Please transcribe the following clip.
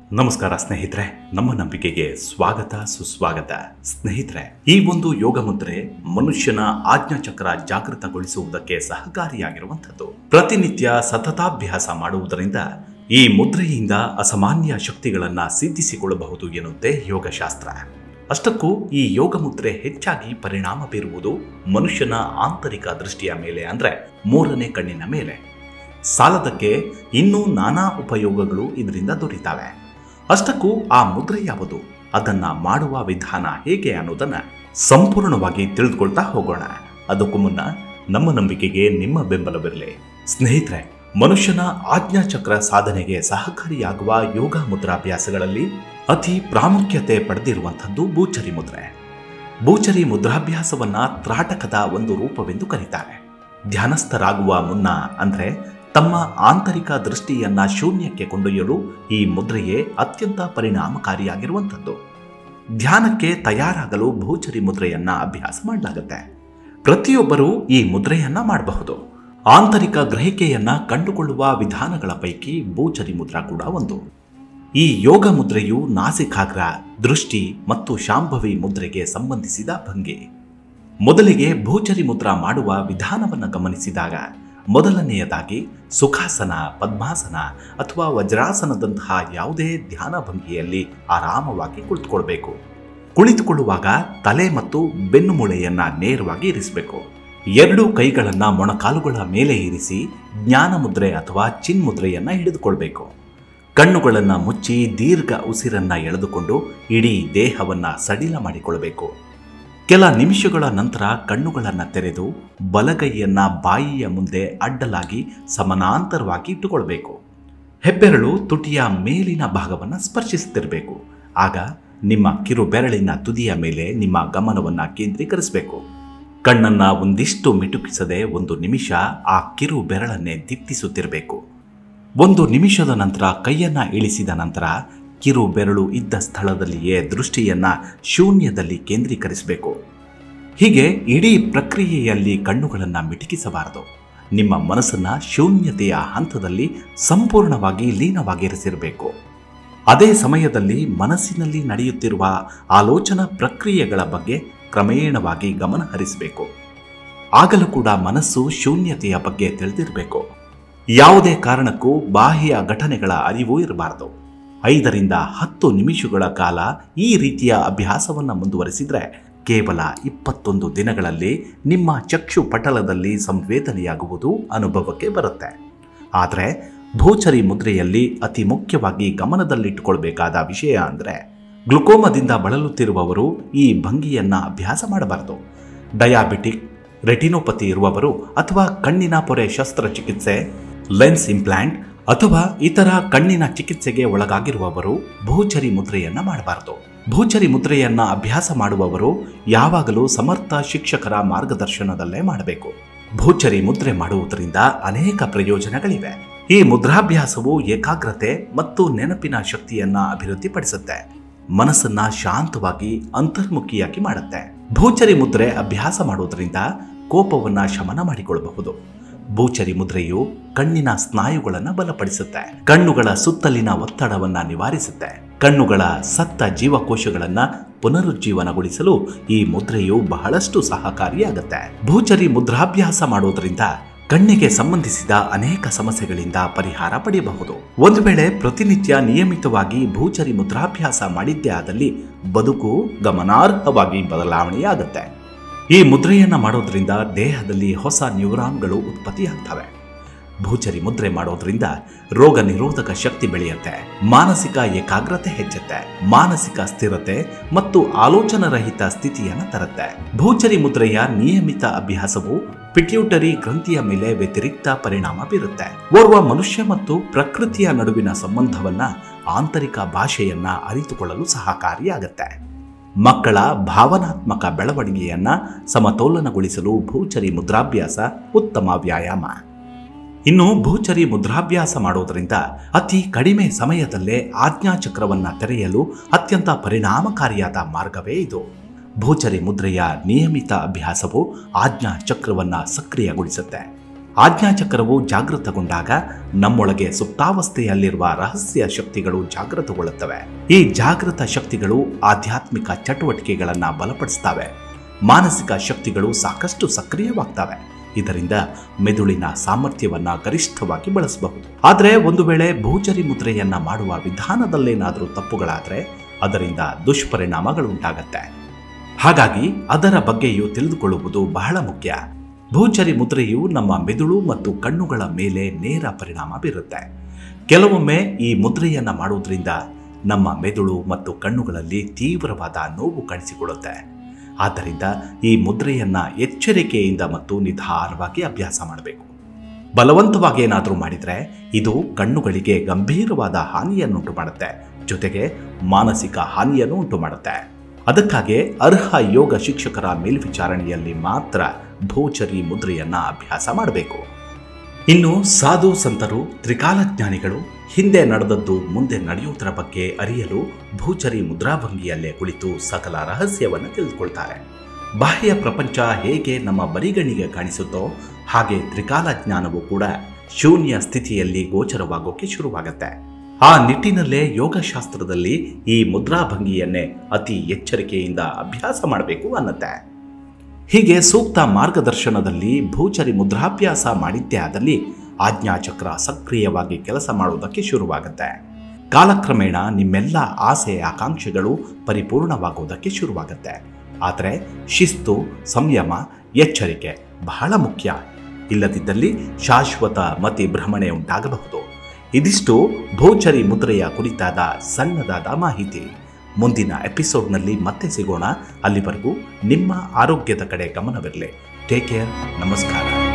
ನಮಸ್ಕಾರ ಸ್ನೇಹಿತರೆ ನಮ್ಮ ನಂಬಿಕೆಗೆ ಸ್ವಾಗತ ಸುಸ್ವಾಗತ ಸ್ನೇಹಿತರೆ ಈ ಒಂದು ಯೋಗ ಮುದ್ರೆ ಮನುಷ್ಯನ ಆಜ್ಞಾಚಕ್ರ ಜಾಗೃತಗೊಳಿಸುವುದಕ್ಕೆ ಸಹಕಾರಿಯಾಗಿರುವಂಥದ್ದು ಪ್ರತಿನಿತ್ಯ ಸತತಾಭ್ಯಾಸ ಮಾಡುವುದರಿಂದ ಈ ಮುದ್ರೆಯಿಂದ ಅಸಾಮಾನ್ಯ ಶಕ್ತಿಗಳನ್ನ ಸಿದ್ಧಿಸಿಕೊಳ್ಳಬಹುದು ಎನ್ನುತ್ತೆ ಯೋಗಶಾಸ್ತ್ರ ಅಷ್ಟಕ್ಕೂ ಈ ಯೋಗ ಮುದ್ರೆ ಹೆಚ್ಚಾಗಿ ಪರಿಣಾಮ ಬೀರುವುದು ಮನುಷ್ಯನ ಆಂತರಿಕ ದೃಷ್ಟಿಯ ಮೇಲೆ ಅಂದ್ರೆ ಮೂರನೇ ಕಣ್ಣಿನ ಮೇಲೆ ಸಾಲದಕ್ಕೆ ಇನ್ನೂ ನಾನಾ ಉಪಯೋಗಗಳು ಇದರಿಂದ ದೊರೀತಾವೆ ಅಷ್ಟಕ್ಕೂ ಆ ಮುದ್ರೆ ಯಾವುದು ಅದನ್ನ ಮಾಡುವ ವಿಧಾನ ಹೇಗೆ ಅನ್ನೋದನ್ನ ಸಂಪೂರ್ಣವಾಗಿ ತಿಳಿದುಕೊಳ್ತಾ ಹೋಗೋಣ ಅದಕ್ಕೂ ಮುನ್ನ ನಮ್ಮ ನಂಬಿಕೆಗೆ ನಿಮ್ಮ ಬೆಂಬಲವಿರಲಿ ಸ್ನೇಹಿತರೆ ಮನುಷ್ಯನ ಆಜ್ಞಾಚಕ್ರ ಸಾಧನೆಗೆ ಸಹಕಾರಿಯಾಗುವ ಯೋಗ ಮುದ್ರಾಭ್ಯಾಸಗಳಲ್ಲಿ ಅತಿ ಪ್ರಾಮುಖ್ಯತೆ ಪಡೆದಿರುವಂಥದ್ದು ಬೂಚರಿ ಮುದ್ರೆ ಬೂಚರಿ ಮುದ್ರಾಭ್ಯಾಸವನ್ನ ತ್ರಾಟಕದ ಒಂದು ರೂಪವೆಂದು ಕರೀತಾರೆ ಧ್ಯಾನಸ್ಥರಾಗುವ ಮುನ್ನ ಅಂದ್ರೆ ತಮ್ಮ ಆಂತರಿಕ ದೃಷ್ಟಿಯನ್ನ ಶೂನ್ಯಕ್ಕೆ ಕೊಂಡೊಯ್ಯಲು ಈ ಮುದ್ರೆಯೇ ಅತ್ಯಂತ ಪರಿಣಾಮಕಾರಿಯಾಗಿರುವಂಥದ್ದು ಧ್ಯಾನಕ್ಕೆ ತಯಾರಾಗಲು ಭೂಚರಿ ಮುದ್ರೆಯನ್ನ ಅಭ್ಯಾಸ ಮಾಡಲಾಗುತ್ತೆ ಪ್ರತಿಯೊಬ್ಬರೂ ಈ ಮುದ್ರೆಯನ್ನ ಮಾಡಬಹುದು ಆಂತರಿಕ ಗ್ರಹಿಕೆಯನ್ನ ಕಂಡುಕೊಳ್ಳುವ ವಿಧಾನಗಳ ಪೈಕಿ ಭೂಚರಿ ಮುದ್ರಾ ಕೂಡ ಒಂದು ಈ ಯೋಗ ಮುದ್ರೆಯು ನಾಸಿಕಾಗ್ರ ದೃಷ್ಟಿ ಮತ್ತು ಶಾಂಭವಿ ಮುದ್ರೆಗೆ ಸಂಬಂಧಿಸಿದ ಭಂಗಿ ಮೊದಲಿಗೆ ಭೂಚರಿ ಮುದ್ರಾ ಮಾಡುವ ವಿಧಾನವನ್ನು ಗಮನಿಸಿದಾಗ ಮೊದಲನೆಯದಾಗಿ ಸುಖಾಸನ ಪದ್ಮಾಸನ ಅಥವಾ ವಜ್ರಾಸನದಂತಹ ಯಾವುದೇ ಧ್ಯಾನ ಭಂಗಿಯಲ್ಲಿ ಆರಾಮವಾಗಿ ಕುಳಿತುಕೊಳ್ಬೇಕು ಕುಳಿತುಕೊಳ್ಳುವಾಗ ತಲೆ ಮತ್ತು ಬೆನ್ನುಮೂಳೆಯನ್ನ ನೇರವಾಗಿ ಇರಿಸಬೇಕು ಎರಡು ಕೈಗಳನ್ನ ಮೊಣಕಾಲುಗಳ ಮೇಲೆ ಇರಿಸಿ ಜ್ಞಾನ ಮುದ್ರೆ ಅಥವಾ ಚಿನ್ಮುದ್ರೆಯನ್ನ ಹಿಡಿದುಕೊಳ್ಬೇಕು ಕಣ್ಣುಗಳನ್ನು ಮುಚ್ಚಿ ದೀರ್ಘ ಉಸಿರನ್ನ ಎಳೆದುಕೊಂಡು ಇಡೀ ದೇಹವನ್ನ ಸಡಿಲ ಮಾಡಿಕೊಳ್ಬೇಕು ಕೆಲ ನಿಮಿಷಗಳ ನಂತರ ಕಣ್ಣುಗಳನ್ನು ತೆರೆದು ಬಲಗೈಯನ್ನ ಬಾಯಿಯ ಮುಂದೆ ಅಡ್ಡಲಾಗಿ ಸಮಾನಾಂತರವಾಗಿ ಇಟ್ಟುಕೊಳ್ಬೇಕು ಹೆಬ್ಬೆರಳು ತುಟಿಯ ಮೇಲಿನ ಭಾಗವನ್ನು ಸ್ಪರ್ಶಿಸುತ್ತಿರಬೇಕು ಆಗ ನಿಮ್ಮ ಕಿರು ಬೆರಳಿನ ತುದಿಯ ಮೇಲೆ ನಿಮ್ಮ ಗಮನವನ್ನು ಕೇಂದ್ರೀಕರಿಸಬೇಕು ಕಣ್ಣನ್ನ ಒಂದಿಷ್ಟು ಮಿಟುಕಿಸದೆ ಒಂದು ನಿಮಿಷ ಆ ಕಿರು ಬೆರಳನ್ನೇ ದಿಟ್ಟಿಸುತ್ತಿರಬೇಕು ಒಂದು ನಿಮಿಷದ ನಂತರ ಕೈಯನ್ನ ಇಳಿಸಿದ ನಂತರ ಕಿರು ಬೆರಳು ಇದ್ದ ಸ್ಥಳದಲ್ಲಿಯೇ ದೃಷ್ಟಿಯನ್ನ ಶೂನ್ಯದಲ್ಲಿ ಕೇಂದ್ರೀಕರಿಸಬೇಕು ಹೀಗೆ ಇಡೀ ಪ್ರಕ್ರಿಯೆಯಲ್ಲಿ ಕಣ್ಣುಗಳನ್ನು ಮಿಟುಕಿಸಬಾರದು ನಿಮ್ಮ ಮನಸ್ಸನ್ನ ಶೂನ್ಯತೆಯ ಹಂತದಲ್ಲಿ ಸಂಪೂರ್ಣವಾಗಿ ಲೀನವಾಗಿರಿಸಿರಬೇಕು ಅದೇ ಸಮಯದಲ್ಲಿ ಮನಸ್ಸಿನಲ್ಲಿ ನಡೆಯುತ್ತಿರುವ ಆಲೋಚನಾ ಪ್ರಕ್ರಿಯೆಗಳ ಬಗ್ಗೆ ಕ್ರಮೇಣವಾಗಿ ಗಮನ ಹರಿಸಬೇಕು ಆಗಲೂ ಕೂಡ ಮನಸ್ಸು ಶೂನ್ಯತೆಯ ಬಗ್ಗೆ ತಿಳಿದಿರಬೇಕು ಯಾವುದೇ ಕಾರಣಕ್ಕೂ ಬಾಹ್ಯ ಘಟನೆಗಳ ಅರಿವು ಇರಬಾರದು ಐದರಿಂದ ಹತ್ತು ನಿಮಿಷಗಳ ಕಾಲ ಈ ರೀತಿಯ ಅಭ್ಯಾಸವನ್ನು ಮುಂದುವರಿಸಿದರೆ ಕೇವಲ ಇಪ್ಪತ್ತೊಂದು ದಿನಗಳಲ್ಲಿ ನಿಮ್ಮ ಚಕ್ಷು ಪಟಲದಲ್ಲಿ ಸಂವೇದನೆಯಾಗುವುದು ಅನುಭವಕ್ಕೆ ಬರುತ್ತೆ ಆದರೆ ಭೂಚರಿ ಮುದ್ರೆಯಲ್ಲಿ ಅತಿ ಮುಖ್ಯವಾಗಿ ಗಮನದಲ್ಲಿಟ್ಟುಕೊಳ್ಬೇಕಾದ ವಿಷಯ ಅಂದರೆ ಗ್ಲುಕೋಮದಿಂದ ಬಳಲುತ್ತಿರುವವರು ಈ ಭಂಗಿಯನ್ನು ಅಭ್ಯಾಸ ಮಾಡಬಾರದು ಡಯಾಬಿಟಿಕ್ ರೆಟಿನೋಪತಿ ಇರುವವರು ಅಥವಾ ಕಣ್ಣಿನ ಪೊರೆ ಶಸ್ತ್ರಚಿಕಿತ್ಸೆ ಲೆನ್ಸ್ ಇಂಪ್ಲಾಂಟ್ ಅಥವಾ ಇತರ ಕಣ್ಣಿನ ಚಿಕಿತ್ಸೆಗೆ ಒಳಗಾಗಿರುವವರು ಭೂಚರಿ ಮುದ್ರೆಯನ್ನ ಮಾಡಬಾರದು ಭೂಚರಿ ಮುದ್ರೆಯನ್ನ ಅಭ್ಯಾಸ ಮಾಡುವವರು ಯಾವಾಗಲೂ ಸಮರ್ಥ ಶಿಕ್ಷಕರ ಮಾರ್ಗದರ್ಶನದಲ್ಲೇ ಮಾಡಬೇಕು ಭೂಚರಿ ಮುದ್ರೆ ಮಾಡುವುದರಿಂದ ಅನೇಕ ಪ್ರಯೋಜನಗಳಿವೆ ಈ ಮುದ್ರಾಭ್ಯಾಸವು ಏಕಾಗ್ರತೆ ಮತ್ತು ನೆನಪಿನ ಶಕ್ತಿಯನ್ನ ಅಭಿವೃದ್ಧಿಪಡಿಸುತ್ತೆ ಮನಸ್ಸನ್ನ ಶಾಂತವಾಗಿ ಅಂತರ್ಮುಖಿಯಾಗಿ ಮಾಡುತ್ತೆ ಭೂಚರಿ ಮುದ್ರೆ ಅಭ್ಯಾಸ ಮಾಡುವುದರಿಂದ ಕೋಪವನ್ನ ಶಮನ ಮಾಡಿಕೊಳ್ಳಬಹುದು ಭೂಚರಿ ಮುದ್ರೆಯು ಕಣ್ಣಿನ ಸ್ನಾಯುಗಳನ್ನು ಬಲಪಡಿಸುತ್ತೆ ಕಣ್ಣುಗಳ ಸುತ್ತಲಿನ ಒತ್ತಡವನ್ನ ನಿವಾರಿಸುತ್ತೆ ಕಣ್ಣುಗಳ ಸತ್ತ ಜೀವಕೋಶಗಳನ್ನ ಪುನರುಜ್ಜೀವನಗೊಳಿಸಲು ಈ ಮುದ್ರೆಯು ಬಹಳಷ್ಟು ಸಹಕಾರಿಯಾಗುತ್ತೆ ಭೂಚರಿ ಮುದ್ರಾಭ್ಯಾಸ ಮಾಡುವುದರಿಂದ ಕಣ್ಣಿಗೆ ಸಂಬಂಧಿಸಿದ ಅನೇಕ ಸಮಸ್ಯೆಗಳಿಂದ ಪರಿಹಾರ ಪಡೆಯಬಹುದು ಒಂದು ವೇಳೆ ಪ್ರತಿನಿತ್ಯ ನಿಯಮಿತವಾಗಿ ಭೂಚರಿ ಮುದ್ರಾಭ್ಯಾಸ ಮಾಡಿದ್ದೇ ಆದಲ್ಲಿ ಬದುಕು ಗಮನಾರ್ಹವಾಗಿ ಬದಲಾವಣೆಯಾಗುತ್ತೆ ಈ ಮುದ್ರೆಯನ್ನ ಮಾಡೋದ್ರಿಂದ ದೇಹದಲ್ಲಿ ಹೊಸ ನ್ಯೂರಾನ್ಗಳು ಉತ್ಪತ್ತಿಯಾಗ್ತವೆ ಭೂಚರಿ ಮುದ್ರೆ ಮಾಡೋದ್ರಿಂದ ರೋಗ ನಿರೋಧಕ ಶಕ್ತಿ ಬೆಳೆಯುತ್ತೆ ಮಾನಸಿಕ ಏಕಾಗ್ರತೆ ಹೆಚ್ಚುತ್ತೆ ಮಾನಸಿಕ ಸ್ಥಿರತೆ ಮತ್ತು ಆಲೋಚನರಹಿತ ಸ್ಥಿತಿಯನ್ನು ತರುತ್ತೆ ಭೂಚರಿ ಮುದ್ರೆಯ ನಿಯಮಿತ ಅಭ್ಯಾಸವು ಪಿಟ್ಯೂಟರಿ ಗ್ರಂಥಿಯ ಮೇಲೆ ವ್ಯತಿರಿಕ್ತ ಪರಿಣಾಮ ಬೀರುತ್ತೆ ಓರ್ವ ಮನುಷ್ಯ ಮತ್ತು ಪ್ರಕೃತಿಯ ನಡುವಿನ ಸಂಬಂಧವನ್ನ ಆಂತರಿಕ ಭಾಷೆಯನ್ನ ಅರಿತುಕೊಳ್ಳಲು ಸಹಕಾರಿಯಾಗುತ್ತೆ ಮಕ್ಕಳ ಭಾವನಾತ್ಮಕ ಬೆಳವಣಿಗೆಯನ್ನ ಸಮತೋಲನಗೊಳಿಸಲು ಭೂಚರಿ ಮುದ್ರಾಭ್ಯಾಸ ಉತ್ತಮ ವ್ಯಾಯಾಮ ಇನ್ನು ಭೂಚರಿ ಮುದ್ರಾಭ್ಯಾಸ ಮಾಡೋದರಿಂದ ಅತಿ ಕಡಿಮೆ ಸಮಯದಲ್ಲೇ ಆಜ್ಞಾಚಕ್ರವನ್ನ ತೆರೆಯಲು ಅತ್ಯಂತ ಪರಿಣಾಮಕಾರಿಯಾದ ಮಾರ್ಗವೇ ಇದು ಭೂಚರಿ ಮುದ್ರೆಯ ನಿಯಮಿತ ಅಭ್ಯಾಸವು ಆಜ್ಞಾ ಚಕ್ರವನ್ನ ಸಕ್ರಿಯಗೊಳಿಸುತ್ತೆ ಆಜ್ಞಾಚಕ್ರವು ಜಾಗೃತಗೊಂಡಾಗ ನಮ್ಮೊಳಗೆ ಸುಪ್ತಾವಸ್ಥೆಯಲ್ಲಿರುವ ರಹಸ್ಯ ಶಕ್ತಿಗಳು ಜಾಗೃತಗೊಳ್ಳುತ್ತವೆ ಈ ಜಾಗೃತ ಶಕ್ತಿಗಳು ಆಧ್ಯಾತ್ಮಿಕ ಚಟುವಟಿಕೆಗಳನ್ನು ಬಲಪಡಿಸ್ತವೆ ಮಾನಸಿಕ ಶಕ್ತಿಗಳು ಸಾಕಷ್ಟು ಸಕ್ರಿಯವಾಗ್ತವೆ ಇದರಿಂದ ಮೆದುಳಿನ ಸಾಮರ್ಥ್ಯವನ್ನ ಗರಿಷ್ಠವಾಗಿ ಬಳಸಬಹುದು ಆದರೆ ಒಂದು ವೇಳೆ ಭೂಚರಿ ಮುದ್ರೆಯನ್ನ ಮಾಡುವ ವಿಧಾನದಲ್ಲೇನಾದರೂ ತಪ್ಪುಗಳಾದರೆ ಅದರಿಂದ ದುಷ್ಪರಿಣಾಮಗಳುಂಟಾಗತ್ತೆ ಹಾಗಾಗಿ ಅದರ ಬಗ್ಗೆಯೂ ತಿಳಿದುಕೊಳ್ಳುವುದು ಬಹಳ ಮುಖ್ಯ ಭೂಚರಿ ಮುದ್ರೆಯು ನಮ್ಮ ಮೆದುಳು ಮತ್ತು ಕಣ್ಣುಗಳ ಮೇಲೆ ನೇರ ಪರಿಣಾಮ ಬೀರುತ್ತೆ ಕೆಲವೊಮ್ಮೆ ಈ ಮುದ್ರೆಯನ್ನ ಮಾಡುವುದರಿಂದ ನಮ್ಮ ಮೆದುಳು ಮತ್ತು ಕಣ್ಣುಗಳಲ್ಲಿ ತೀವ್ರವಾದ ನೋವು ಕಾಣಿಸಿಕೊಳ್ಳುತ್ತೆ ಆದ್ದರಿಂದ ಈ ಮುದ್ರೆಯನ್ನ ಎಚ್ಚರಿಕೆಯಿಂದ ಮತ್ತು ನಿಧಾನವಾಗಿ ಅಭ್ಯಾಸ ಮಾಡಬೇಕು ಬಲವಂತವಾಗಿ ಏನಾದರೂ ಮಾಡಿದರೆ ಇದು ಕಣ್ಣುಗಳಿಗೆ ಗಂಭೀರವಾದ ಹಾನಿಯನ್ನುಂಟು ಮಾಡುತ್ತೆ ಜೊತೆಗೆ ಮಾನಸಿಕ ಹಾನಿಯನ್ನು ಉಂಟು ಮಾಡುತ್ತೆ ಅದಕ್ಕಾಗಿ ಅರ್ಹ ಯೋಗ ಶಿಕ್ಷಕರ ಮೇಲ್ವಿಚಾರಣೆಯಲ್ಲಿ ಮಾತ್ರ ಭೂಚರಿ ಮುದ್ರೆಯನ್ನ ಅಭ್ಯಾಸ ಮಾಡಬೇಕು ಇನ್ನು ಸಾಧು ಸಂತರು ತ್ರಿಕಾಲಜ್ಞಾನಿಗಳು ಹಿಂದೆ ನಡೆದದ್ದು ಮುಂದೆ ನಡೆಯುವುದರ ಬಗ್ಗೆ ಅರಿಯಲು ಭೂಚರಿ ಮುದ್ರಾಭಂಗಿಯಲ್ಲೇ ಕುಳಿತು ಸಕಲ ರಹಸ್ಯವನ್ನು ತಿಳಿದುಕೊಳ್ತಾರೆ ಬಾಹ್ಯ ಪ್ರಪಂಚ ಹೇಗೆ ನಮ್ಮ ಬರಿಗಣಿಗೆ ಕಾಣಿಸುತ್ತೋ ಹಾಗೆ ತ್ರಿಕಾಲ ಜ್ಞಾನವು ಕೂಡ ಶೂನ್ಯ ಸ್ಥಿತಿಯಲ್ಲಿ ಗೋಚರವಾಗೋಕೆ ಶುರುವಾಗತ್ತೆ ಆ ನಿಟ್ಟಿನಲ್ಲೇ ಯೋಗಶಾಸ್ತ್ರದಲ್ಲಿ ಈ ಮುದ್ರಾಭಂಗಿಯನ್ನೇ ಅತಿ ಎಚ್ಚರಿಕೆಯಿಂದ ಅಭ್ಯಾಸ ಮಾಡಬೇಕು ಅನ್ನತ್ತೆ ಹೀಗೆ ಸೂಕ್ತ ಮಾರ್ಗದರ್ಶನದಲ್ಲಿ ಭೂಚರಿ ಮುದ್ರಾಭ್ಯಾಸ ಮಾಡಿದ್ದೇ ಆದಲ್ಲಿ ಆಜ್ಞಾಚಕ್ರ ಸಕ್ರಿಯವಾಗಿ ಕೆಲಸ ಮಾಡುವುದಕ್ಕೆ ಶುರುವಾಗುತ್ತೆ ಕಾಲಕ್ರಮೇಣ ನಿಮ್ಮೆಲ್ಲ ಆಸೆ ಆಕಾಂಕ್ಷೆಗಳು ಪರಿಪೂರ್ಣವಾಗುವುದಕ್ಕೆ ಶುರುವಾಗುತ್ತೆ ಆದರೆ ಶಿಸ್ತು ಸಂಯಮ ಎಚ್ಚರಿಕೆ ಬಹಳ ಮುಖ್ಯ ಇಲ್ಲದಿದ್ದಲ್ಲಿ ಶಾಶ್ವತ ಮತಿ ಭ್ರಮಣೆ ಉಂಟಾಗಬಹುದು ಇದಿಷ್ಟು ಭೂಚರಿ ಮುದ್ರೆಯ ಕುರಿತಾದ ಸಣ್ಣದಾದ ಮಾಹಿತಿ ಮುಂದಿನ ಎಪಿಸೋಡ್ನಲ್ಲಿ ಮತ್ತೆ ಸಿಗೋಣ ಅಲ್ಲಿವರೆಗೂ ನಿಮ್ಮ ಆರೋಗ್ಯದ ಕಡೆ ಗಮನವಿರಲಿ ಟೇಕ್ ಕೇರ್ ನಮಸ್ಕಾರ